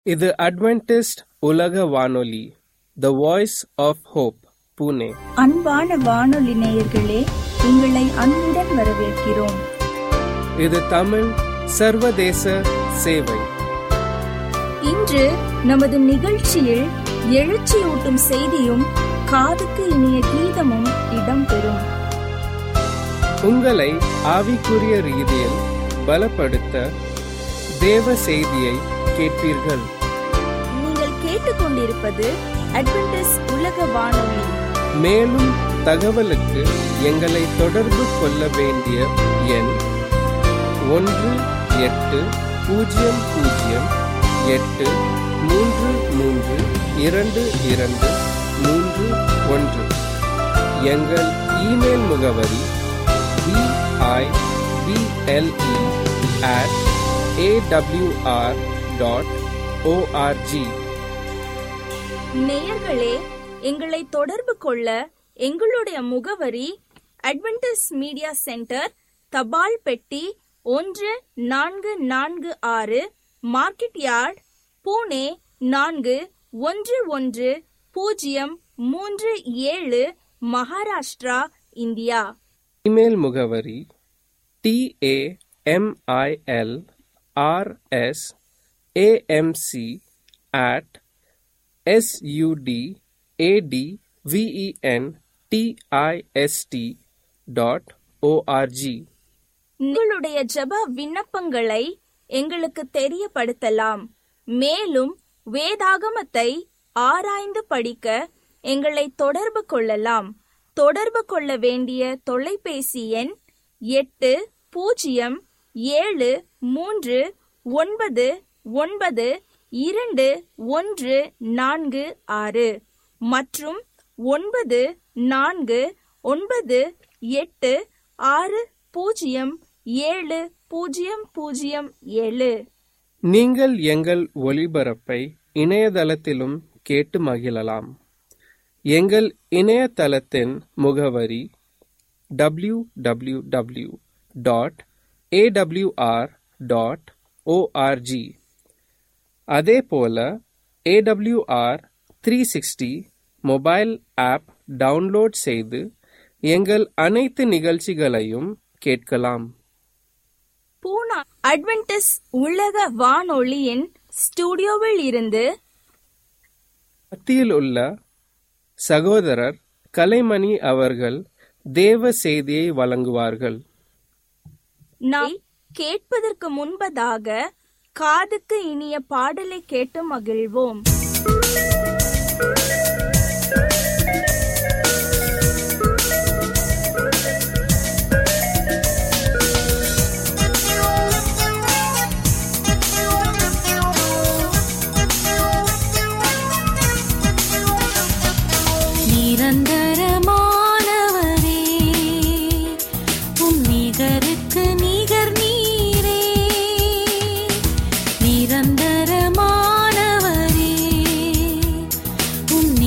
இது அட்வென்டிஸ்ட் உலக வானொலி the voice of hope Pune அன்பான வானொலி நேயர்களே உங்களை அன்புடன் வரவேற்கிறோம் இது தமிழ் சர்வதேச சேவை இன்று நமது நிகழ்ச்சியில் எழுச்சியூட்டும் செய்தியும் காதுக்கு இனிய கீதமும் இடம்பெறும் உங்களை ஆவிக்குரிய ரீதியில் பலப்படுத்த தேவ செய்தியை கேட்பீர்கள் நீங்கள் கேட்டுக்கொண்டிருப்பது அட்வென்டிஸ் உலக வானொலி மேலும் தகவலுக்கு எங்களை தொடர்பு கொள்ள வேண்டிய எண் ஒன்று எட்டு பூஜ்ஜியம் பூஜ்ஜியம் எட்டு மூன்று மூன்று இரண்டு இரண்டு மூன்று ஒன்று எங்கள் இமெயில் முகவரி B I B L E at A W R dot O R G நேயர்களே எங்களை தொடர்பு கொள்ள எங்களுடைய முகவரி அட்வென்டிஸ் மீடியா சென்டர் தபால் பெட்டி ஒன்று நான்கு நான்கு ஆறு மார்க்கெட் யார்ட் பூனே நான்கு ஒன்று ஒன்று பூஜ்ஜியம் மூன்று ஏழு மகாராஷ்டிரா இந்தியா இமெயில் முகவரி T A M I L R S A M C at S U D A T V E N T I S T dot O R G உங்களுடைய ஜெப விண்ணப்பங்களை எங்களுக்கு தெரியப்படுத்தலாம் மேலும் வேதாகமத்தை ஆராய்ந்து படிக்க எங்களை தொடர்பு கொள்ளலாம் தொடர்பு கொள்ள வேண்டிய தொலைபேசி எண் எட்டு பூஜ்ஜியம் ஏழு மூன்று ஒன்பது ஒன்பது இரண்டு ஒன்று நான்கு ஆறு மற்றும் ஒன்பது நான்கு ஒன்பது எட்டு ஆறு பூஜ்ஜியம் ஏழு பூஜ்ஜியம் பூஜ்ஜியம் ஏழு நீங்கள் எங்கள் ஒளிபரப்பை இணையதளத்திலும் கேட்டு மகிழலாம் எங்கள் இணையதளத்தின் முகவரி W W W dot A W R dot O R G அதே போல A W R three sixty mobile app download செய்து எங்கள் அனைத்து நிகழ்ச்சிகளையும் கேட்கலாம் பூனா அட்வென்டிஸ் உலக வானொலியின் ஸ்டுடியோவில் இருந்து மத்தியில் உள்ள சகோதரர் கலைமணி அவர்கள் தேவ செய்தியை வழங்குவார்கள் நாம் கேட்பதற்கு முன்பதாக காதுக்கு இனிய பாடலை கேட்டு மகிழ்வோம் நிரந்தரமானவரே உம் நிகருக்கு நிகர் நீரே நிரந்தரமானவரே உம்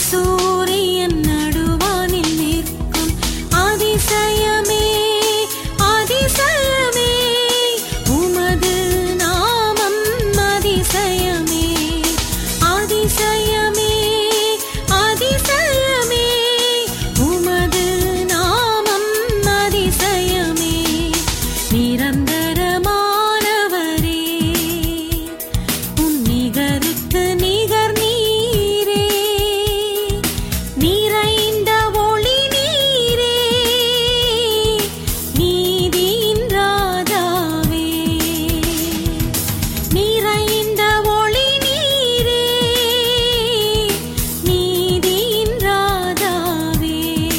சூரியன் நடுவானில் நிற்கும் அதிசயமே அதிசயமே உமது நாமம் அதிசயமே அதிசயமே அதிசயமே உமது நாமம் அதிசயமே நிரந்தரமானவரே உம் நிகருக்கு நிகர் நீரே நிறைந்த ஒளி நீரே நீதியின் ராஜாவே நிறைந்த ஒளி நீரே நீதியின் ராஜாவே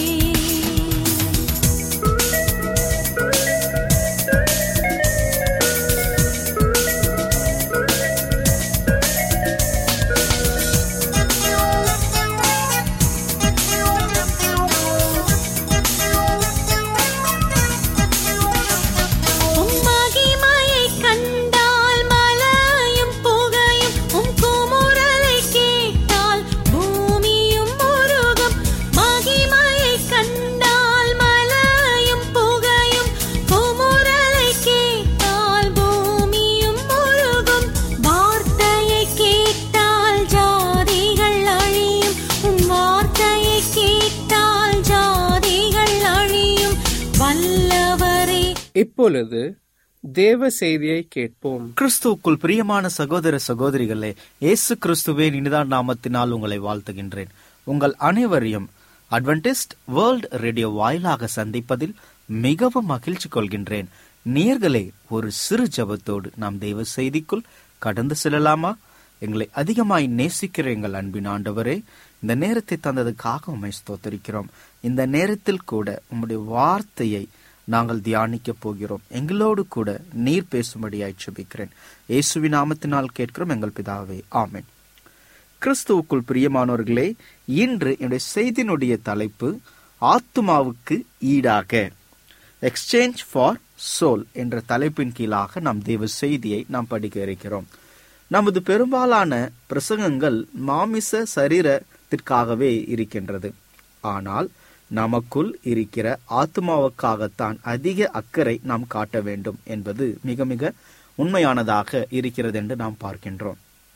உம் மகிமையை கண்டால் மலையும் புகையும் உம் குமுறலை கேட்டால் பூமியும் முருகும் மகிமையை கண்டால் மலையும் புகையும் குமுறலை கேட்டால் பூமியும் முருகும் வார்த்தையை கேட்டால் ஜாதிகள் அழியும் உம் வார்த்தையை கேட்டால் ஜாதிகள் அழியும் வல்லவரே இப்பொழுது தேவ செய்தியை கேட்போம் கிறிஸ்துவுக்குள் பிரியமான சகோதர சகோதரிகளே இயேசு கிறிஸ்துவே இனிதான் நாமத்தினால் உங்களை வாழ்த்துகின்றேன் உங்கள் அனைவரையும் அட்வென்டிஸ்ட் வேர்ல்ட் ரேடியோ வாயிலாக சந்திப்பதில் மிகவும் மகிழ்ச்சி கொள்கின்றேன் நேர்களே ஒரு சிறு ஜெபத்தோடு நாம் தெய்வ செய்திக்குள் கடந்து செல்லலாமா எங்களை அதிகமாய் நேசிக்கிற எங்கள் அன்பின் ஆண்டவரே இந்த நேரத்தை தந்ததுக்காக உண்மை ஸ்தோத்தரிக்கிறோம் இந்த நேரத்தில் கூட உம்முடைய வார்த்தையை நாங்கள் தியானிக்க போகிறோம் எங்களோடு கூட நீர் பேசும்படியாய் செபிக்கிறேன் இயேசுவின் நாமத்தினால் கேட்கிறோம் எங்கள் பிதாவே ஆமென் கிறிஸ்துவுக்குள் பிரியமானவர்களே இன்று என்னுடைய செய்தியினுடைய தலைப்பு ஆத்துமாவுக்கு ஈடாக எக்ஸ்சேஞ்ச் ஃபார் சோல் என்ற தலைப்பின் கீழாக நாம் தேவ செய்தியை நாம் படிக்க இருக்கிறோம் நமது பெரும்பாலான பிரசங்கங்கள் மாமிச சரீரத்திற்காகவே இருக்கின்றது ஆனால் நமக்குள் இருக்கிற ஆத்மாவுக்காகத்தான் அதிக அக்கறை நாம் காட்ட வேண்டும் என்பது மிக மிக உண்மையானதாக இருக்கிறது என்று நாம் பார்க்கின்றோம்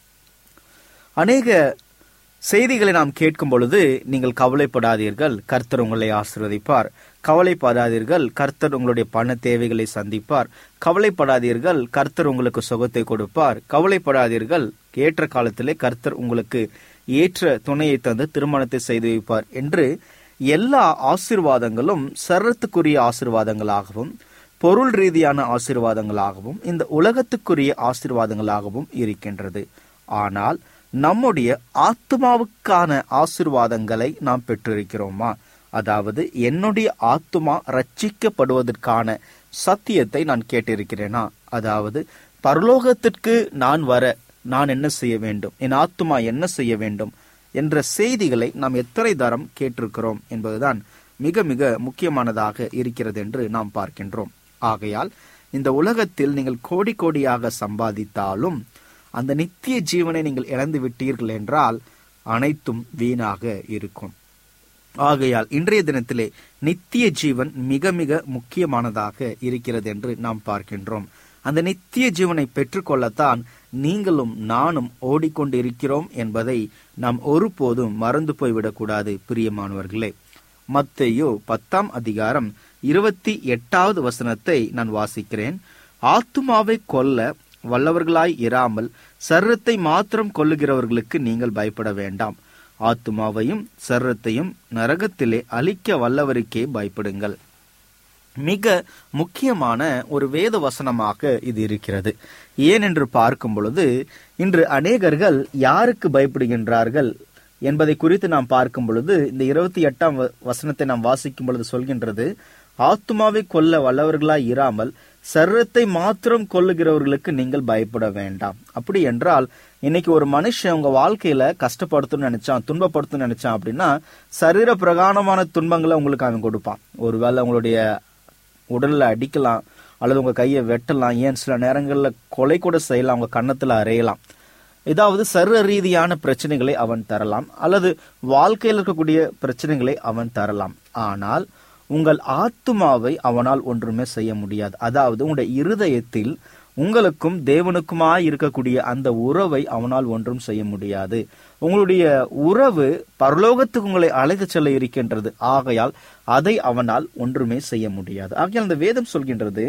அநேக செய்திகளை நாம் கேட்கும் பொழுது நீங்கள் கவலைப்படாதீர்கள் கர்த்தர் உங்களை ஆசீர்வதிப்பார் கவலைப்படாதீர்கள் கர்த்தர் உங்களுடைய பண தேவைகளை சந்திப்பார் கவலைப்படாதீர்கள் கர்த்தர் உங்களுக்கு சுகத்தை கொடுப்பார் கவலைப்படாதீர்கள் ஏற்ற காலத்திலே கர்த்தர் உங்களுக்கு ஏற்ற துணையை தந்து திருமணத்தை செய்து வைப்பார் என்று எல்லா ஆசீர்வாதங்களும் சரத்துக்குரிய ஆசீர்வாதங்களாகவும் பொருள் ரீதியான ஆசீர்வாதங்களாகவும் இந்த உலகத்துக்குரிய ஆசீர்வாதங்களாகவும் இருக்கின்றது ஆனால் நம்முடைய ஆத்மாவுக்கான ஆசீர்வாதங்களை நாம் பெற்றிருக்கிறோமா அதாவது என்னுடைய ஆத்மா ரட்சிக்கப்படுவதற்கான சத்தியத்தை நான் கேட்டிருக்கிறேனா அதாவது பரலோகத்திற்கு நான் வர நான் என்ன செய்ய வேண்டும் என் ஆத்மா என்ன செய்ய வேண்டும் என்ற செய்திகளை நாம் எத்தனை தரம் கேட்டிருக்கிறோம் என்பதுதான் மிக மிக முக்கியமானதாக இருக்கிறது என்று நாம் பார்க்கின்றோம் ஆகையால் இந்த உலகத்தில் நீங்கள் கோடி கோடியாக சம்பாதித்தாலும் அந்த நித்திய ஜீவனை நீங்கள் இழந்து விட்டீர்கள் என்றால் அனைத்தும் வீணாக இருக்கும் ஆகையால் இன்றைய தினத்திலே நித்திய ஜீவன் மிக மிக முக்கியமானதாக இருக்கிறது என்று நாம் பார்க்கின்றோம் அந்த நித்திய ஜீவனை பெற்றுக்கொள்ளத்தான் நீங்களும் நானும் ஓடிக்கொண்டிருக்கிறோம் என்பதை நாம் ஒருபோதும் மறந்து போய்விடக்கூடாது பிரியமானவர்களே மத்தேயோ பத்தாம் அதிகாரம் இருபத்தி எட்டாவது வசனத்தை நான் வாசிக்கிறேன் ஆத்துமாவை கொல்ல வல்லவர்களாய் இராமல் சர்ரத்தை மாத்திரம் கொல்லுகிறவர்களுக்கு நீங்கள் பயப்பட வேண்டாம் ஆத்துமாவையும் சர்ரத்தையும் நரகத்திலே அழிக்க வல்லவருக்கே பயப்படுங்கள் மிக முக்கியமான ஒரு வேத வசனமாக இது இருக்கிறது ஏன் என்று பார்க்கும் பொழுது இன்று அநேகர்கள் யாருக்கு பயப்படுகின்றார்கள் என்பதை குறித்து நாம் பார்க்கும் பொழுது இந்த இருபத்தி எட்டாம் வ- வசனத்தை நாம் வாசிக்கும் பொழுது சொல்கின்றது ஆத்துமாவை கொல்ல வல்லவர்களாய் இராமல் சர்ரத்தை மாத்திரம் கொல்லுகிறவர்களுக்கு நீங்கள் பயப்பட வேண்டாம் அப்படி என்றால் இன்னைக்கு ஒரு மனுஷன் உங்க வாழ்க்கையில கஷ்டப்படுத்தணும்னு நினைச்சான் துன்பப்படுத்தணும்னு நினைச்சான் அப்படின்னா சரீர பிரகாரமான துன்பங்களை உங்களுக்கு அவன் கொடுப்பான் ஒருவேளை உங்களுடைய உடல்ல அடிக்கலாம் அல்லது உங்க கையை வெட்டலாம் ஏன் சில நேரங்கள்ல கொலை கூட செய்யலாம் உங்க கன்னத்துல அறையலாம் ஏதாவது சர்வ ரீதியான பிரச்சனைகளை அவன் தரலாம் அல்லது வாழ்க்கையில் இருக்கக்கூடிய பிரச்சனைகளை அவன் தரலாம் ஆனால் உங்கள் ஆத்துமாவை அவனால் ஒன்றுமே செய்ய முடியாது அதாவது உங்களுடைய இருதயத்தில் உங்களுக்கும் தேவனுக்குமாய் இருக்கக்கூடிய அந்த உறவை அவனால் ஒன்றும் செய்ய முடியாது உங்களுடைய உறவு பரலோகத்துக்கு உங்களை அழைத்து செல்ல இருக்கின்றது ஆகையால் அதை அவனால் ஒன்றுமே செய்ய முடியாது ஆகையால் அந்த வேதம் சொல்கின்றது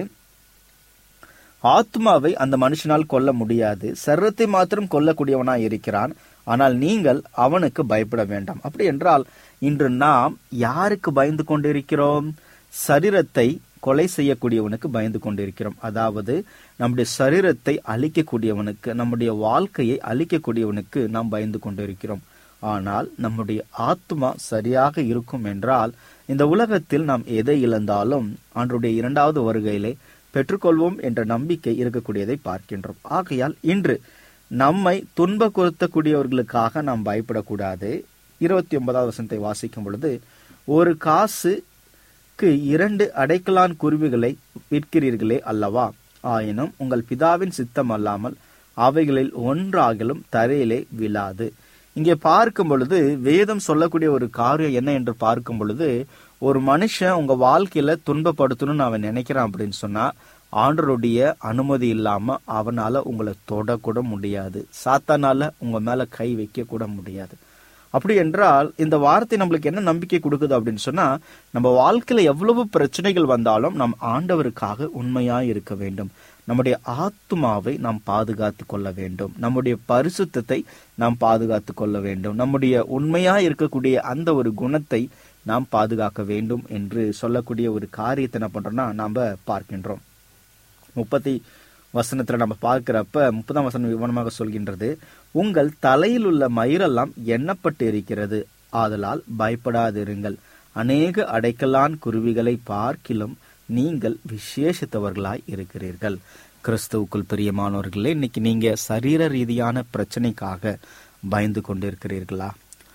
ஆத்மாவை அந்த மனுஷனால் கொல்ல முடியாது சர்வத்தை மாத்திரம் கொல்லக்கூடியவனாய் இருக்கிறான் ஆனால் நீங்கள் அவனுக்கு பயப்பட வேண்டாம் அப்படி என்றால் இன்று நாம் யாருக்கு பயந்து கொண்டிருக்கிறோம் சரீரத்தை கொலை செய்யக்கூடியவனுக்கு பயந்து கொண்டிருக்கிறோம் அதாவது நம்முடைய சரீரத்தை அழிக்கக்கூடியவனுக்கு நம்முடைய வாழ்க்கையை அழிக்கக்கூடியவனுக்கு நாம் பயந்து கொண்டிருக்கிறோம் ஆனால் நம்முடைய ஆத்மா சரியாக இருக்கும் என்றால் இந்த உலகத்தில் நாம் எதை இழந்தாலும் அன்றைய இரண்டாவது வருகையிலே பெற்றுக்கொள்வோம் என்ற நம்பிக்கை இருக்கக்கூடியதை பார்க்கின்றோம் ஆகையால் இன்று நம்மை துன்பப்படுத்தக்கூடியவர்களுக்காக நாம் பயப்படக்கூடாது இருபத்தி ஒன்பதாவது வசனத்தை வாசிக்கும் பொழுது ஒரு காசுக்கு இரண்டு அடைக்கலான் குருவிகளை விற்கிறீர்களே அல்லவா ஆயினும் உங்கள் பிதாவின் சித்தம் அல்லாமல் அவைகளில் ஒன்றாகலும் தரையிலே விழாது இங்கே பார்க்கும் பொழுது வேதம் சொல்லக்கூடிய ஒரு காரியம் என்ன என்று பார்க்கும் பொழுது ஒரு மனுஷன் உங்க வாழ்க்கையில துன்பப்படுத்தணும்னு அவன் நினைக்கிறான் அப்படின்னு சொன்னா ஆண்டருடைய அனுமதி இல்லாம அவனால உங்களை தொடக்கூட முடியாது சாத்தானால உங்க மேல கை வைக்க கூட முடியாது அப்படி என்றால் இந்த வார்த்தை நம்மளுக்கு என்ன நம்பிக்கை கொடுக்குது அப்படின்னு சொன்னா நம்ம வாழ்க்கையில எவ்வளவு பிரச்சனைகள் வந்தாலும் நம் ஆண்டவருக்காக உண்மையா இருக்க வேண்டும் நம்முடைய ஆத்மாவை நாம் பாதுகாத்து கொள்ள வேண்டும் நம்முடைய பரிசுத்தத்தை நாம் பாதுகாத்து கொள்ள வேண்டும் நம்முடைய உண்மையா இருக்கக்கூடிய அந்த ஒரு குணத்தை நாம் பாதுகாக்க வேண்டும் என்று சொல்லக்கூடிய ஒரு காரியத்தை என்ன பண்றோம்னா நாம பார்க்கின்றோம் முப்பத்தி வசனத்துல நம்ம பார்க்கிறப்ப முப்பதாம் வசனம் விவரமாக சொல்கின்றது உங்கள் தலையில் உள்ள மயிரெல்லாம் எண்ணப்பட்டு இருக்கிறது ஆதலால் பயப்படாதிருங்கள் அநேக அடைக்கலான் குருவிகளை பார்க்கிலும் நீங்கள் விசேஷித்தவர்களாய் இருக்கிறீர்கள் கிறிஸ்துவுக்குள் பிரியமானவர்களே இன்னைக்கு நீங்க சரீர ரீதியான பிரச்சனைக்காக பயந்து கொண்டிருக்கிறீர்களா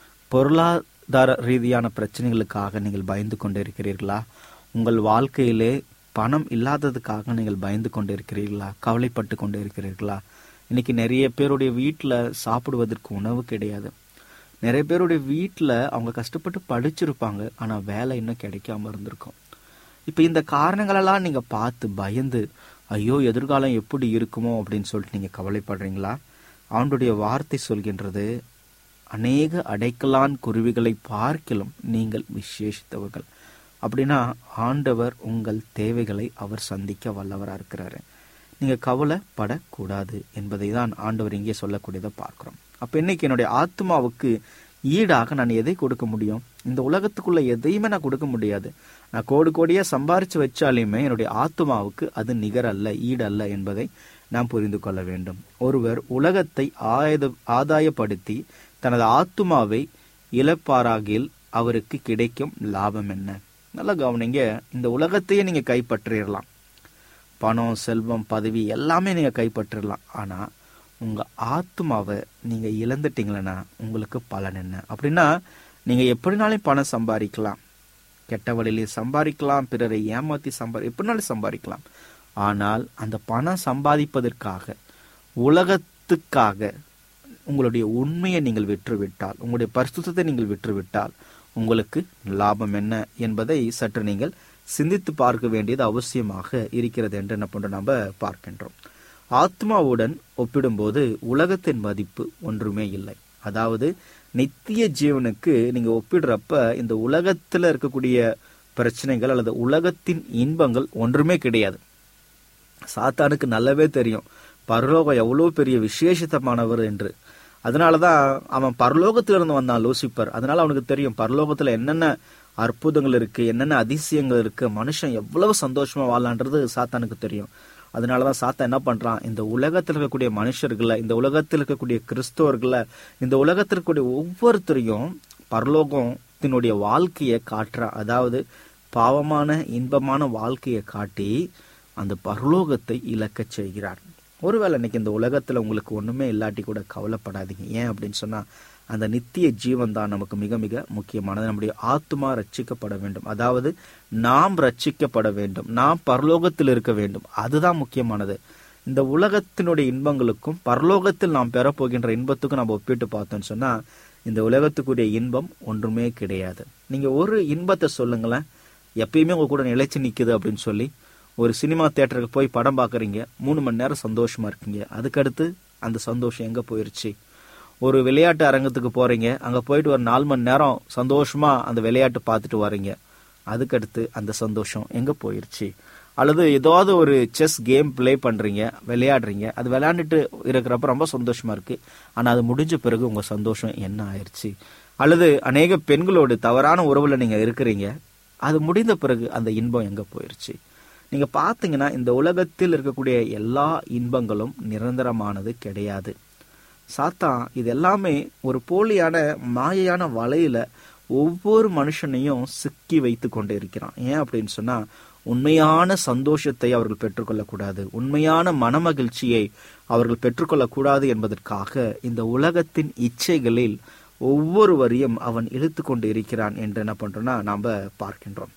பொருளாதார ரீதியான பிரச்சனைகளுக்காக நீங்கள் பயந்து கொண்டிருக்கிறீர்களா உங்கள் வாழ்க்கையிலே பணம் இல்லாததுக்காக நீங்கள் பயந்து கொண்டிருக்கிறீர்களா கவலைப்பட்டு கொண்டிருக்கிறீர்களா இன்னைக்கு நிறைய பேருடைய வீட்டில் சாப்பிடுவதற்கு உணவு கிடையாது நிறைய பேருடைய வீட்டில் அவங்க கஷ்டப்பட்டு படிச்சிருப்பாங்க ஆனால் வேலை இன்னும் கிடைக்காம இருந்திருக்கும் இப்போ இந்த காரணங்களெல்லாம் நீங்கள் பார்த்து பயந்து ஐயோ எதிர்காலம் எப்படி இருக்குமோ அப்படின்னு சொல்லிட்டு நீங்கள் கவலைப்படுறீங்களா அவனுடைய வார்த்தை சொல்கின்றது அநேக அடைக்கலான் குருவிகளை பார்க்கிலும் நீங்கள் விசேஷித்தவர்கள் அப்படின்னா ஆண்டவர் உங்கள் தேவைகளை அவர் சந்திக்க வல்லவராக இருக்கிறாரு நீங்க கவலைப்படக்கூடாது என்பதை தான் ஆண்டவர் இங்கே சொல்லக்கூடியதை பார்க்கிறோம் அப்ப இன்னைக்கு என்னுடைய ஆத்மாவுக்கு ஈடாக நான் எதை கொடுக்க முடியும் இந்த உலகத்துக்குள்ள எதையுமே நான் கொடுக்க முடியாது நான் கோடி கோடியா சம்பாரிச்சு வச்சாலுமே என்னுடைய ஆத்மாவுக்கு அது நிகர் அல்ல ஈடு அல்ல என்பதை நாம் புரிந்து கொள்ள வேண்டும் ஒருவர் உலகத்தை ஆயுத ஆதாயப்படுத்தி தனது ஆத்மாவை இழப்பாராகில் அவருக்கு கிடைக்கும் லாபம் என்ன நல்லா கவனிங்க இந்த உலகத்தையே நீங்க கைப்பற்றிடலாம் பணம் செல்வம் பதவி எல்லாமே நீங்க கைப்பற்றிடலாம் ஆனா உங்க ஆத்மாவை நீங்க இழந்துட்டீங்களன்னா உங்களுக்கு பலன் என்ன அப்படின்னா நீங்க எப்படினாலும் பணம் சம்பாதிக்கலாம் கெட்ட வழியிலே சம்பாதிக்கலாம் பிறரை ஏமாத்தி சம்பாதி எப்படினாலும் சம்பாதிக்கலாம் ஆனால் அந்த பணம் சம்பாதிப்பதற்காக உலகத்துக்காக உங்களுடைய உண்மையை நீங்கள் விற்றுவிட்டால் உங்களுடைய பரிசுத்தத்தை நீங்கள் விற்றுவிட்டால் உங்களுக்கு லாபம் என்ன என்பதை சற்று நீங்கள் சிந்தித்து பார்க்க வேண்டியது அவசியமாக இருக்கிறது என்று என்ன பண்றோம் நம்ம பார்க்கின்றோம் ஆத்மாவுடன் ஒப்பிடும்போது உலகத்தின் மதிப்பு ஒன்றுமே இல்லை அதாவது நித்திய ஜீவனுக்கு நீங்க ஒப்பிடுறப்ப இந்த உலகத்துல இருக்கக்கூடிய பிரச்சனைகள் அல்லது உலகத்தின் இன்பங்கள் ஒன்றுமே கிடையாது சாத்தானுக்கு நல்லாவே தெரியும் பரலோகம் எவ்வளவு பெரிய விசேஷித்தமானவர் என்று அதனாலதான் அவன் பரலோகத்திலிருந்து வந்தான் லூசிப்பர் அதனால அவனுக்கு தெரியும் பரலோகத்துல என்னென்ன அற்புதங்கள் இருக்கு என்னென்ன அதிசயங்கள் இருக்கு மனுஷன் எவ்வளவு சந்தோஷமா வாழலான்றது சாத்தானுக்கு தெரியும் அதனாலதான் சாத்தா என்ன பண்றான் இந்த உலகத்தில் இருக்கக்கூடிய மனுஷர்களை இந்த உலகத்தில் இருக்கக்கூடிய கிறிஸ்தவர்களை இந்த உலகத்தில் இருக்கக்கூடிய ஒவ்வொருத்தரையும் பரலோகத்தினுடைய வாழ்க்கையை காட்டுறான் அதாவது பாவமான இன்பமான வாழ்க்கையை காட்டி அந்த பரலோகத்தை இழக்கச் செய்கிறார் ஒருவேளை இன்னைக்கு இந்த உலகத்துல உங்களுக்கு ஒண்ணுமே இல்லாட்டி கூட கவலைப்படாதீங்க ஏன் அப்படின்னு சொன்னா அந்த நித்திய ஜீவன் தான் நமக்கு மிக மிக முக்கியமானது நம்முடைய ஆத்மா ரட்சிக்கப்பட வேண்டும் அதாவது நாம் ரட்சிக்கப்பட வேண்டும் நாம் பரலோகத்தில் இருக்க வேண்டும் அதுதான் முக்கியமானது இந்த உலகத்தினுடைய இன்பங்களுக்கும் பரலோகத்தில் நாம் பெறப்போகின்ற இன்பத்துக்கும் நம்ம ஒப்பிட்டு பார்த்தோம்னு சொன்னா இந்த உலகத்துக்குரிய இன்பம் ஒன்றுமே கிடையாது நீங்க ஒரு இன்பத்தை சொல்லுங்களேன் எப்பயுமே உங்க கூட நிலைச்சு நிக்குது அப்படின்னு சொல்லி ஒரு சினிமா தியேட்டருக்கு போய் படம் பார்க்குறீங்க மூணு மணி நேரம் சந்தோஷமா இருக்கீங்க அதுக்கடுத்து அந்த சந்தோஷம் எங்க போயிருச்சு ஒரு விளையாட்டு அரங்கத்துக்கு போறீங்க அங்க போயிட்டு ஒரு நாலு மணி நேரம் சந்தோஷமா அந்த விளையாட்டு பார்த்துட்டு வரீங்க அதுக்கடுத்து அந்த சந்தோஷம் எங்க போயிருச்சு அல்லது ஏதாவது ஒரு செஸ் கேம் ப்ளே பண்றீங்க விளையாடுறீங்க அது விளையாண்டுட்டு இருக்கிறப்ப ரொம்ப சந்தோஷமா இருக்கு ஆனா அது முடிஞ்ச பிறகு உங்க சந்தோஷம் என்ன ஆயிருச்சு அல்லது அநேக பெண்களோடு தவறான உறவுல நீங்க இருக்கிறீங்க அது முடிந்த பிறகு அந்த இன்பம் எங்க போயிருச்சு நீங்க பாத்தீங்கன்னா இந்த உலகத்தில் இருக்கக்கூடிய எல்லா இன்பங்களும் நிரந்தரமானது கிடையாது சாத்தான் இது எல்லாமே ஒரு போலியான மாயையான வலையில ஒவ்வொரு மனுஷனையும் சிக்கி வைத்து கொண்டு இருக்கிறான் ஏன் அப்படின்னு சொன்னா உண்மையான சந்தோஷத்தை அவர்கள் பெற்றுக்கொள்ளக்கூடாது உண்மையான மனமகிழ்ச்சியை அவர்கள் பெற்றுக்கொள்ளக்கூடாது என்பதற்காக இந்த உலகத்தின் இச்சைகளில் ஒவ்வொருவரையும் அவன் இழுத்து கொண்டு இருக்கிறான் என்று என்ன பண்றோம்னா நாம பார்க்கின்றோம்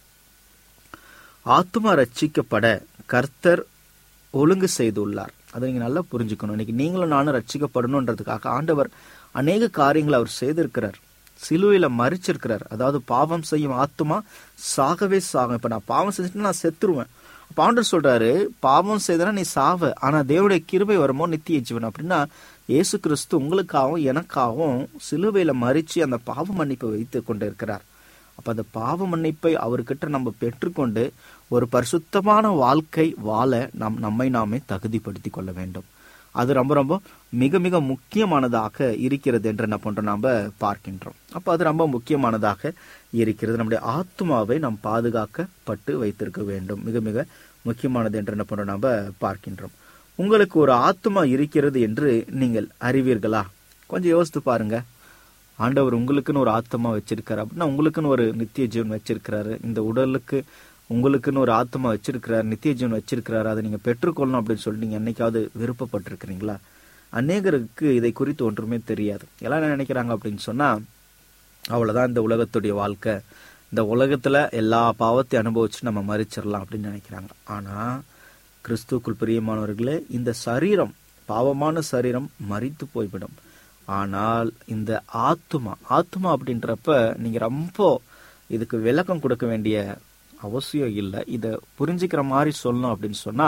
ஆத்மா ரட்சிக்கப்பட கர்த்தர் ஒழுங்கு செய்துள்ளார் அதை நீங்க நல்லா புரிஞ்சுக்கணும் இன்னைக்கு நீங்களும் நானும் ரட்சிக்கப்படணுன்றதுக்காக ஆண்டவர் அநேக காரியங்களை அவர் செய்திருக்கிறார் சிலுவையில மறிச்சிருக்கிறார் அதாவது பாவம் செய்யும் ஆத்மா சாகவே சாகும் இப்ப நான் பாவம் செஞ்சுட்டு நான் செத்துருவேன் அப்ப ஆண்டவர் சொல்றாரு பாவம் செய்தனா நீ சாவ ஆனா தேவனுடைய கிருபை வருமோ நித்திய ஜீவன் அப்படின்னா இயேசு கிறிஸ்து உங்களுக்காகவும் எனக்காகவும் சிலுவையில மறிச்சு அந்த பாவ மன்னிப்பை வைத்து கொண்டு இருக்கிறார் அப்ப அந்த பாவ மன்னிப்பை அவர்கிட்ட நம்ம பெற்றுக்கொண்டு ஒரு பரிசுத்தமான வாழ்க்கை வாழ நாம் நம்மை நாமே தகுதிப்படுத்தி கொள்ள வேண்டும் அது ரொம்ப ரொம்ப மிக மிக முக்கியமானதாக இருக்கிறது என்று என்ன பண்றோம் நாம பார்க்கின்றோம் அப்ப அது ரொம்ப முக்கியமானதாக இருக்கிறது நம்முடைய ஆத்மாவை நாம் பாதுகாக்கப்பட்டு வைத்திருக்க வேண்டும் மிக மிக முக்கியமானது என்று என்ன பண்றோம் நாம பார்க்கின்றோம் உங்களுக்கு ஒரு ஆத்மா இருக்கிறது என்று நீங்கள் அறிவீர்களா கொஞ்சம் யோசித்து பாருங்க ஆண்டவர் உங்களுக்குன்னு ஒரு ஆத்மா வச்சிருக்காரு அப்படின்னா உங்களுக்குன்னு ஒரு நித்திய ஜீவன் வச்சிருக்கிறாரு இந்த உடலுக்கு உங்களுக்குன்னு ஒரு ஆத்மா வச்சிருக்கிறாரு நித்திய ஜீவன் வச்சிருக்கிறாரு அதை நீங்க பெற்றுக்கொள்ளணும் அப்படின்னு சொல்லிட்டு நீங்க என்னைக்காவது விருப்பப்பட்டிருக்கிறீங்களா அநேகருக்கு இதை குறித்து ஒன்றுமே தெரியாது எல்லாம் என்ன நினைக்கிறாங்க அப்படின்னு சொன்னா அவ்வளவுதான் இந்த உலகத்துடைய வாழ்க்கை இந்த உலகத்துல எல்லா பாவத்தையும் அனுபவிச்சு நம்ம மறிச்சிடலாம் அப்படின்னு நினைக்கிறாங்க ஆனா கிறிஸ்துக்குள் பிரியமானவர்களே இந்த சரீரம் பாவமான சரீரம் மறித்து போய்விடும் ஆனால் இந்த ஆத்துமா ஆத்துமா அப்படின்றப்ப நீங்க ரொம்ப இதுக்கு விளக்கம் கொடுக்க வேண்டிய அவசியம் இல்லை இதை புரிஞ்சுக்கிற மாதிரி சொல்லணும் அப்படின்னு சொன்னா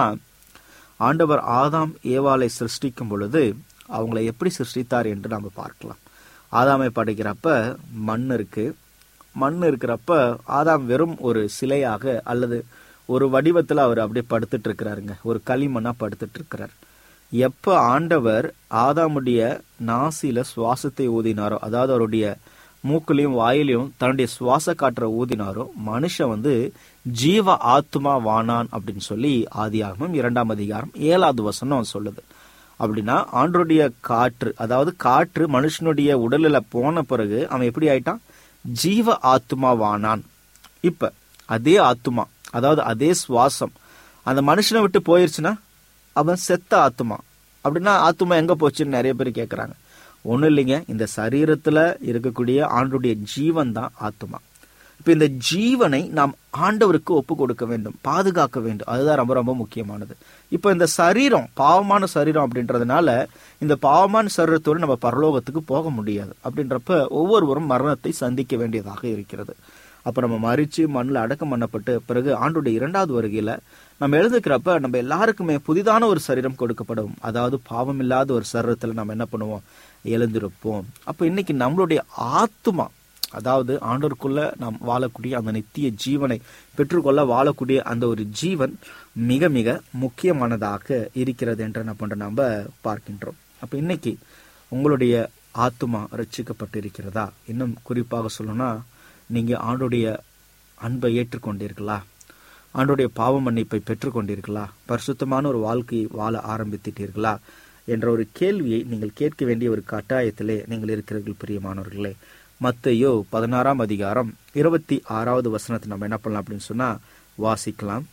ஆண்டவர் ஆதாம் ஏவாளை சிருஷ்டிக்கும் பொழுது அவங்கள எப்படி சிருஷ்டித்தார் என்று நாம பார்க்கலாம் ஆதாமை படைக்கிறப்ப மண் இருக்கு மண் இருக்கிறப்ப ஆதாம் வெறும் ஒரு சிலையாக அல்லது ஒரு வடிவத்துல அவர் அப்படியே படுத்துட்டு இருக்கிறாருங்க ஒரு களிமண்ணா படுத்துட்டு இருக்கிறார் எப்ப ஆண்டவர் ஆதாமுடைய நாசில சுவாசத்தை ஊதினாரோ அதாவது அவருடைய மூக்குலையும் வாயிலையும் தன்னுடைய சுவாச காற்றை ஊதினாரோ மனுஷன் வந்து ஜீவ ஆத்மா வானான் அப்படின்னு சொல்லி ஆதியாகமம் இரண்டாம் அதிகாரம் ஏழாவது வசனம் சொல்லுது அப்படின்னா ஆண்டருடைய காற்று அதாவது காற்று மனுஷனுடைய உடலில் போன பிறகு அவன் எப்படி ஆயிட்டான் ஜீவ ஆத்மா வானான் இப்ப அதே ஆத்மா அதாவது அதே சுவாசம் அந்த மனுஷனை விட்டு போயிருச்சுன்னா அவன் செத்த ஆத்மா அப்படின்னா ஆத்மா எங்க போச்சுன்னு நிறைய பேர் கேட்கறாங்க ஒண்ணும் இல்லைங்க இந்த சரீரத்துல இருக்கக்கூடிய ஆண்டுடைய ஜீவன் தான் ஆத்மா இப்ப இந்த ஜீவனை நாம் ஆண்டவருக்கு ஒப்பு கொடுக்க வேண்டும் பாதுகாக்க வேண்டும் அதுதான் ரொம்ப ரொம்ப முக்கியமானது இப்ப இந்த சரீரம் பாவமான சரீரம் அப்படின்றதுனால இந்த பாவமான சரீரத்தோடு நம்ம பரலோகத்துக்கு போக முடியாது அப்படின்றப்ப ஒவ்வொருவரும் மரணத்தை சந்திக்க வேண்டியதாக இருக்கிறது அப்ப நம்ம மறிச்சு மண்ணில் அடக்கம் பண்ணப்பட்டு பிறகு ஆண்டுடைய இரண்டாவது வருகையில நம்ம எழுதுக்கிறப்ப நம்ம எல்லாருக்குமே புதிதான ஒரு சரீரம் கொடுக்கப்படும் அதாவது பாவம் இல்லாத ஒரு சரீரத்துல நம்ம என்ன பண்ணுவோம் எழுந்திருப்போம் அப்ப இன்னைக்கு நம்மளுடைய ஆத்மா அதாவது ஆண்டோருக்குள்ள நாம் வாழக்கூடிய அந்த நித்திய ஜீவனை பெற்றுக்கொள்ள வாழக்கூடிய அந்த ஒரு ஜீவன் மிக மிக முக்கியமானதாக இருக்கிறது என்று என்ன பண்ற நம்ம பார்க்கின்றோம் அப்ப இன்னைக்கு உங்களுடைய ஆத்மா ரட்சிக்கப்பட்டு இருக்கிறதா இன்னும் குறிப்பாக சொல்லணும்னா நீங்க ஆண்டுடைய அன்பை ஏற்றுக்கொண்டீர்களா ஆண்டுடைய பாவ மன்னிப்பை பெற்றுக்கொண்டீர்களா பரிசுத்தமான ஒரு வாழ்க்கையை வாழ ஆரம்பித்திட்டீர்களா என்ற ஒரு கேள்வியை நீங்கள் கேட்க வேண்டிய ஒரு கட்டாயத்திலே நீங்கள் இருக்கிறீர்கள் பிரியமானவர்களே மத்தையோ பதினாறாம் அதிகாரம் இருபத்தி ஆறாவது வசனத்தை நம்ம என்ன பண்ணலாம் அப்படின்னு சொன்னா வாசிக்கலாம்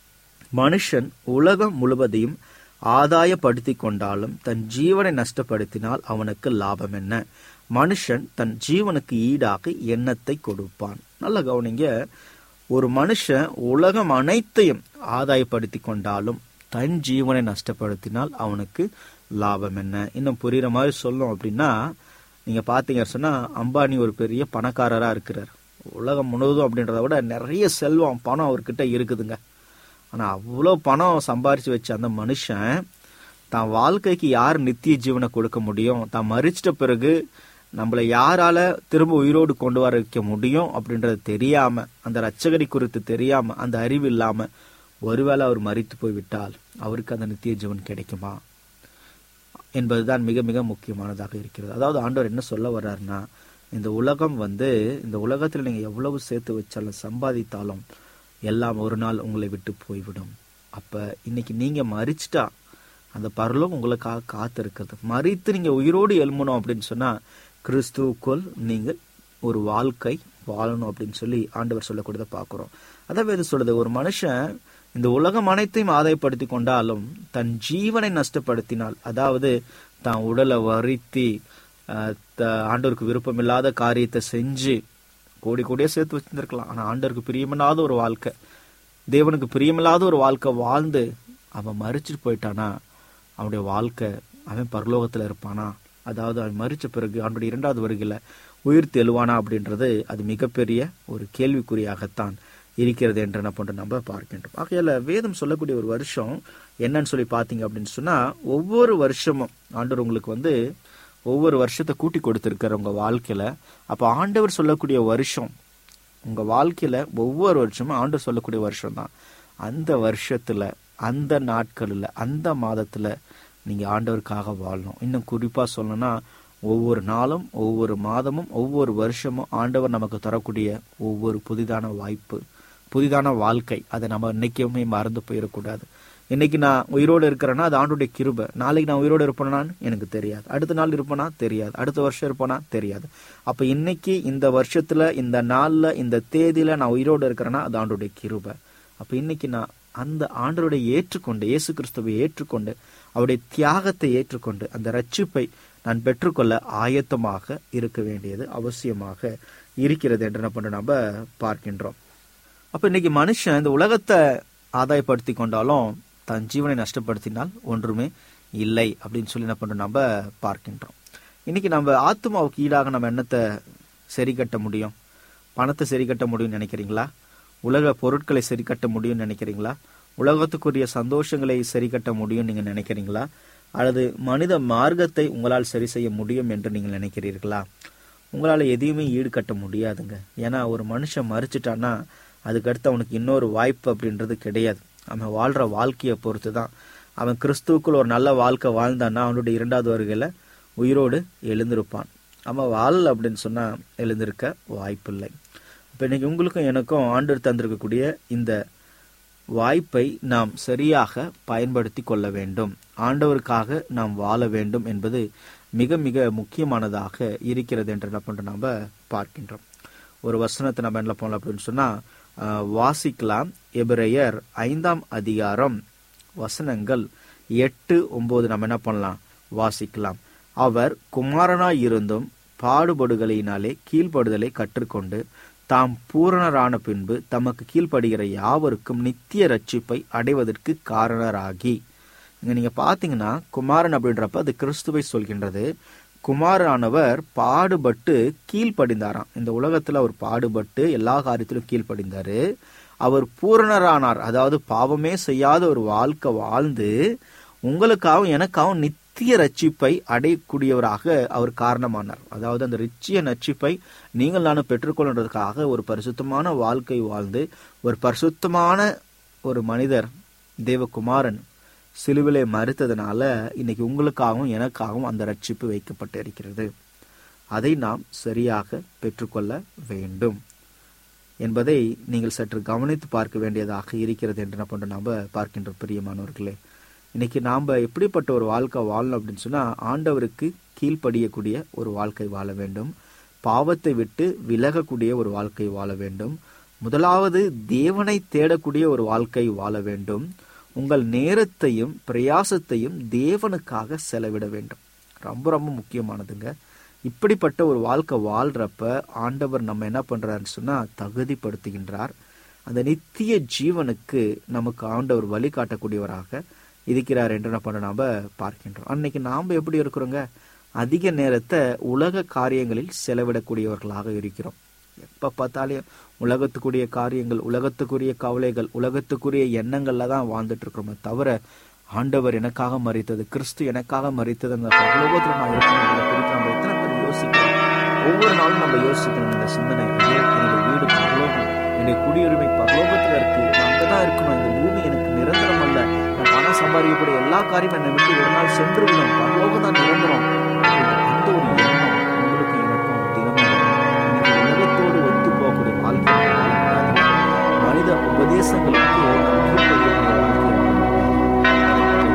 மனுஷன் உலகம் முழுவதையும் ஆதாயப்படுத்தி கொண்டாலும் தன் ஜீவனை நஷ்டப்படுத்தினால் அவனுக்கு லாபம் என்ன மனுஷன் தன் ஜீவனுக்கு ஈடாக எண்ணத்தை கொடுப்பான் நல்ல கவனிங்க ஒரு மனுஷன் உலகம் அனைத்தையும் ஆதாயப்படுத்தி கொண்டாலும் தன் ஜீவனை நஷ்டப்படுத்தினால் அவனுக்கு லாபம் என்ன இன்னும் புரியுற மாதிரி சொல்லணும் அப்படின்னா நீங்க பாத்தீங்க சொன்னா அம்பானி ஒரு பெரிய பணக்காரரா இருக்கிறார் உலகம் முழுவதும் அப்படின்றத விட நிறைய செல்வம் பணம் அவர்கிட்ட இருக்குதுங்க ஆனா அவ்வளோ பணம் சம்பாரிச்சு வச்ச அந்த மனுஷன் தான் வாழ்க்கைக்கு யார் நித்திய ஜீவனை கொடுக்க முடியும் தான் மறிச்சிட்ட பிறகு நம்மளை யாரால திரும்ப உயிரோடு கொண்டு வர வைக்க முடியும் அப்படின்றது தெரியாம அந்த ரட்சகரி குறித்து தெரியாம அந்த அறிவு இல்லாம ஒருவேளை அவர் மறித்து போய் விட்டால் அவருக்கு அந்த நித்திய ஜீவன் கிடைக்குமா என்பதுதான் மிக மிக முக்கியமானதாக இருக்கிறது அதாவது ஆண்டவர் என்ன சொல்ல வர்றாருன்னா இந்த உலகம் வந்து இந்த உலகத்தில் நீங்க எவ்வளவு சேர்த்து வச்சாலும் சம்பாதித்தாலும் எல்லாம் ஒரு நாள் உங்களை விட்டு போய்விடும் அப்ப இன்னைக்கு நீங்க மறிச்சிட்டா அந்த பரலோகம் உங்களுக்காக காத்து இருக்கிறது மறித்து நீங்க உயிரோடு எழும்பணும் அப்படின்னு சொன்னா கிறிஸ்துவுக்குள் நீங்கள் ஒரு வாழ்க்கை வாழணும் அப்படின்னு சொல்லி ஆண்டவர் சொல்லக்கூடியதை பார்க்கிறோம் அதான் இது சொல்லுது ஒரு மனுஷன் இந்த உலகம் அனைத்தையும் ஆதாயப்படுத்தி கொண்டாலும் தன் ஜீவனை நஷ்டப்படுத்தினால் அதாவது தான் உடலை வருத்தி ஆஹ், த- ஆண்டவருக்கு விருப்பமில்லாத காரியத்தை செஞ்சு கோடி கோடியா சேர்த்து வச்சிருந்திருக்கலாம் ஆனா ஆண்டவருக்கு பிரியமில்லாத ஒரு வாழ்க்கை தேவனுக்கு பிரியமில்லாத ஒரு வாழ்க்கை வாழ்ந்து அவன் மறிச்சிட்டு போயிட்டானா அவனுடைய வாழ்க்கை அவன் பரலோகத்துல இருப்பானா அதாவது அவன் மறிச்ச பிறகு அவனுடைய இரண்டாவது வருகையில உயிர் தெழுவானா அப்படின்றது அது மிகப்பெரிய ஒரு கேள்விக்குறியாகத்தான் இருக்கிறது என்று என்ன பண்ற நம்ம பார்க்கின்றோம் ஆகையால வேதம் சொல்லக்கூடிய ஒரு வருஷம் என்னன்னு சொல்லி பார்த்தீங்க அப்படின்னு சொன்னா ஒவ்வொரு வருஷமும் ஆண்டவர் உங்களுக்கு வந்து ஒவ்வொரு வருஷத்தை கூட்டி கொடுத்திருக்காரு உங்க வாழ்க்கையில அப்ப ஆண்டவர் சொல்லக்கூடிய வருஷம் உங்க வாழ்க்கையில ஒவ்வொரு வருஷமும் ஆண்டவர் சொல்லக்கூடிய வருஷம் தான் அந்த வருஷத்துல அந்த நாட்கள்ல அந்த மாதத்துல நீங்க ஆண்டவருக்காக வாழணும் இன்னும் குறிப்பா சொல்லணும்னா ஒவ்வொரு நாளும் ஒவ்வொரு மாதமும் ஒவ்வொரு வருஷமும் ஆண்டவர் நமக்கு தரக்கூடிய ஒவ்வொரு புதிதான வாய்ப்பு புதிதான வாழ்க்கை அதை நம்ம இன்னைக்குமே மறந்து போயிடக்கூடாது இன்னைக்கு நான் உயிரோடு இருக்கிறேன்னா அது ஆண்டுடைய கிருபை நாளைக்கு நான் உயிரோடு இருப்பேனான்னு எனக்கு தெரியாது அடுத்த நாள் இருப்பேனா தெரியாது அடுத்த வருஷம் இருப்பேனா தெரியாது அப்ப இன்னைக்கு இந்த வருஷத்துல இந்த நாள்ல இந்த தேதியில நான் உயிரோடு இருக்கிறேன்னா அது ஆண்டுடைய கிருபை அப்ப இன்னைக்கு நான் அந்த ஆண்டவருடைய ஏற்றுக்கொண்டு இயேசு கிறிஸ்துவை ஏற்றுக்கொண்டு அவருடைய தியாகத்தை ஏற்றுக்கொண்டு அந்த ரட்சிப்பை நான் பெற்றுக்கொள்ள ஆயத்தமாக இருக்க வேண்டியது அவசியமாக இருக்கிறது என்று என்ன பண்ண நம்ம பார்க்கின்றோம் அப்ப இன்னைக்கு மனுஷன் இந்த உலகத்தை ஆதாயப்படுத்தி கொண்டாலும் தன் ஜீவனை நஷ்டப்படுத்தினால் ஒன்றுமே இல்லை அப்படின்னு சொல்லி என்ன பண்றோம் நம்ம பார்க்கின்றோம் இன்னைக்கு நம்ம ஆத்மாவுக்கு ஈடாக நம்ம என்னத்தை சரி கட்ட முடியும் பணத்தை சரி கட்ட முடியும்னு நினைக்கிறீங்களா உலக பொருட்களை சரி கட்ட முடியும்னு நினைக்கிறீங்களா உலகத்துக்குரிய சந்தோஷங்களை சரி கட்ட முடியும் நீங்க நினைக்கிறீங்களா அல்லது மனித மார்க்கத்தை உங்களால் சரி செய்ய முடியும் என்று நீங்கள் நினைக்கிறீர்களா உங்களால எதையுமே ஈடுகட்ட முடியாதுங்க ஏன்னா ஒரு மனுஷன் மறிச்சிட்டான்னா அதுக்கடுத்து அவனுக்கு இன்னொரு வாய்ப்பு அப்படின்றது கிடையாது அவன் வாழ்ற வாழ்க்கையை பொறுத்து தான் அவன் கிறிஸ்துவுக்குள் ஒரு நல்ல வாழ்க்கை வாழ்ந்தான்னா அவனுடைய இரண்டாவது வருகையில உயிரோடு எழுந்திருப்பான் அவன் வாழல அப்படின்னு சொன்னா எழுந்திருக்க வாய்ப்பில்லை இப்ப இன்னைக்கு உங்களுக்கும் எனக்கும் ஆண்டவர் தந்திருக்கக்கூடிய இந்த வாய்ப்பை நாம் சரியாக பயன்படுத்தி கொள்ள வேண்டும் ஆண்டவருக்காக நாம் வாழ வேண்டும் என்பது மிக மிக முக்கியமானதாக இருக்கிறது என்று என்ன பண்றோம் நம்ம பார்க்கின்றோம் ஒரு வசனத்தை நம்ம என்ன பண்ணலாம் அப்படின்னு சொன்னா ஆஹ், வாசிக்கலாம் எபிரேயர் ஐந்தாம் அதிகாரம் வசனங்கள் எட்டு ஒன்பது நம்ம என்ன பண்ணலாம் வாசிக்கலாம் அவர் குமாரனாய் இருந்தும் பாடுபடுகளினாலே கீழ்ப்படுதலை கற்றுக்கொண்டு தாம் பூரணரான பின்பு தமக்கு கீழ்ப்படுகிற யாவருக்கும் நித்திய ரட்சிப்பை அடைவதற்கு காரணராகி இங்க நீங்க பாத்தீங்கன்னா குமாரன் அப்படின்றப்ப அது கிறிஸ்துவை சொல்கின்றது குமாரனானவர் பாடுபட்டு கீழ்ப்படிந்தாராம் இந்த உலகத்துல அவர் பாடுபட்டு எல்லா காரியத்திலும் கீழ்ப்படிந்தாரு அவர் பூரணரானார் அதாவது பாவமே செய்யாத ஒரு வாழ்க்கை வாழ்ந்து உங்களுக்காகவும் எனக்காகவும் நித்திய ரட்சிப்பை அடையக்கூடியவராக அவர் காரணமானார் அதாவது அந்த ரிச்சிய ரட்சிப்பை நீங்கள் நானும் பெற்றுக்கொள்றதுக்காக ஒரு பரிசுத்தமான வாழ்க்கை வாழ்ந்து ஒரு பரிசுத்தமான ஒரு மனிதர் தேவகுமாரன் சிலுவிலை மறுத்ததுனால இன்னைக்கு உங்களுக்காகவும் எனக்காகவும் அந்த ரட்சிப்பு வைக்கப்பட்டு இருக்கிறது அதை நாம் சரியாக பெற்றுக்கொள்ள வேண்டும் என்பதை நீங்கள் சற்று கவனித்து பார்க்க வேண்டியதாக இருக்கிறது என்று என்ன பண்றோம் நாம பார்க்கின்ற பிரியமானவர்களே இன்னைக்கு நாம எப்படிப்பட்ட ஒரு வாழ்க்கை வாழணும் அப்படின்னு சொன்னா ஆண்டவருக்கு கீழ்ப்படியக்கூடிய ஒரு வாழ்க்கை வாழ வேண்டும் பாவத்தை விட்டு விலகக்கூடிய ஒரு வாழ்க்கை வாழ வேண்டும் முதலாவது தேவனை தேடக்கூடிய ஒரு வாழ்க்கை வாழ வேண்டும் உங்கள் நேரத்தையும் பிரயாசத்தையும் தேவனுக்காக செலவிட வேண்டும் ரொம்ப ரொம்ப முக்கியமானதுங்க இப்படிப்பட்ட ஒரு வாழ்க்கை வாழ்றப்ப ஆண்டவர் நம்ம என்ன பண்றாருன்னு சொன்னா தகுதிப்படுத்துகின்றார் அந்த நித்திய ஜீவனுக்கு நமக்கு ஆண்டவர் வழிகாட்டக்கூடியவராக இருக்கிறார் என்று என்ன பண்ண நாம பார்க்கின்றோம் அன்னைக்கு நாம் எப்படி இருக்கிறோங்க அதிக நேரத்தை உலக காரியங்களில் செலவிடக்கூடியவர்களாக இருக்கிறோம் எப்ப பார்த்தாலும் உலகத்துக்குரிய காரியங்கள் உலகத்துக்குரிய கவலைகள் உலகத்துக்குரிய எண்ணங்கள்ல தான் வாழ்ந்துட்டு இருக்கிறோமே தவிர ஆண்டவர் எனக்காக மறித்தது கிறிஸ்து எனக்காக மறித்தது அந்த பரலோகத்துல நான் இருக்கணும் குறித்து நம்ம எத்தனை பேர் யோசிக்கிறோம் ஒவ்வொரு நாளும் நம்ம யோசிக்கணும் இந்த சிந்தனை ஐயோ, என்னுடைய வீடு பரலோகம் என்னுடைய குடியுரிமை பரலோகத்துல இருக்கு நான் அங்கதான் இருக்கணும் இந்த பூமி எனக்கு நிரந்தரம் அல்ல நான் பணம் சம்பாதிக்கக்கூடிய எல்லா காரியமும் என்னை விட்டு ஒரு நாள் சென்று விடும் பரலோகம் தான் நிரந்தரம் அப்படின்ற அந்த ஒரு எண்ணம் உங்களுக்கு எனக்கும் தினமும் வரும். இன்னைக்கு உலகத்தோடு ஒத்து போகக்கூடிய வாழ்க்கை வாழ முடியாது மனித உபதேசங்களுக்கு நாம் கீழ்ப்படியக்கூடிய வாழ்க்கை வாழ முடியாது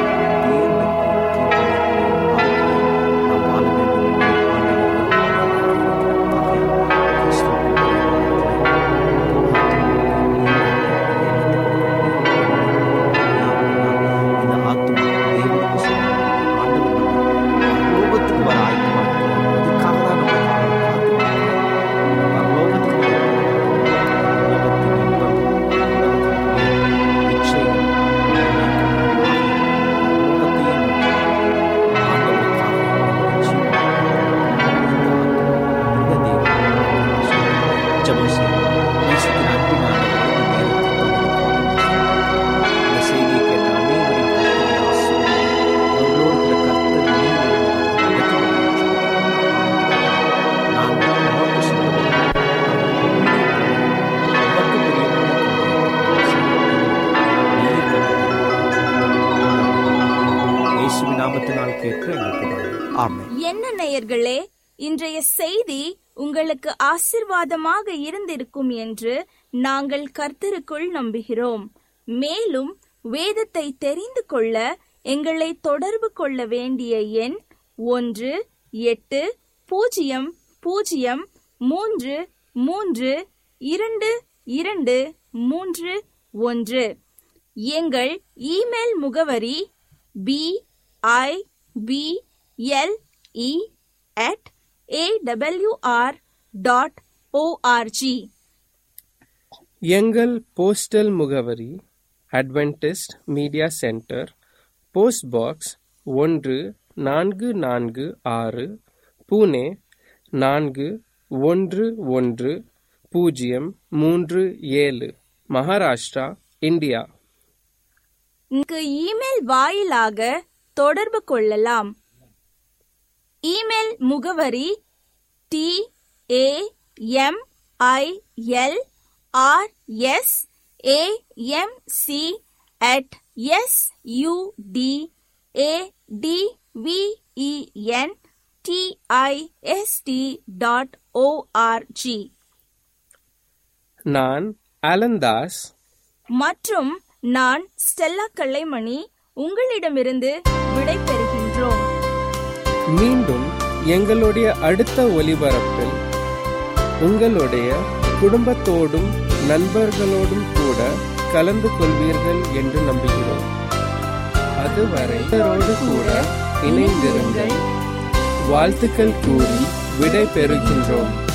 இயேசுவின் நாமத்தினால் கேட்கிற எங்கள் பிதாவே. ஆமென் என்ன நேயர்களே இன்றைய செய்தி உங்களுக்கு ஆசிர்வாதமாக இருந்திருக்கும் என்று நாங்கள் கர்த்தருக்குள் நம்புகிறோம் மேலும் வேதத்தை தெரிந்து கொள்ள எங்களை தொடர்பு கொள்ள வேண்டிய எண் ஒன்று எட்டு பூஜ்ஜியம் பூஜ்ஜியம் மூன்று மூன்று இரண்டு இரண்டு மூன்று ஒன்று எங்கள் இமெயில் முகவரி B I B L E at A W R dot O R G எங்கள் போஸ்டல் முகவரி Adventist media centre post box ஒன்று நான்கு நான்கு ஆறு புனே நான்கு ஒன்று ஒன்று பூஜ்ஜியம் மூன்று ஏழு மகாராஷ்டிரா இந்தியா இங்கு இமெயில் வாயிலாக தொடர்பு கொள்ளலாம் இமெயில் முகவரி T A M I L R S A M C at S U D A T V E N T I S T dot O R G நான் அலந்தாஸ் மற்றும் நான் ஸ்டெல்லா கல்லைமணி உங்களிடமிருந்து விடை பெறுகின்றோம் மீண்டும் எங்களுடைய அடுத்த ஒலிபரப்பில் உங்களுடைய குடும்பத்தோடும் நண்பர்களோடும் கூட கலந்து கொள்வீர்கள் என்று நம்புகிறோம் அதுவரை இவரோடு கூட இணைந்திருங்கள் வாழ்த்துக்கள் கூறி விடை பெறுகின்றோம்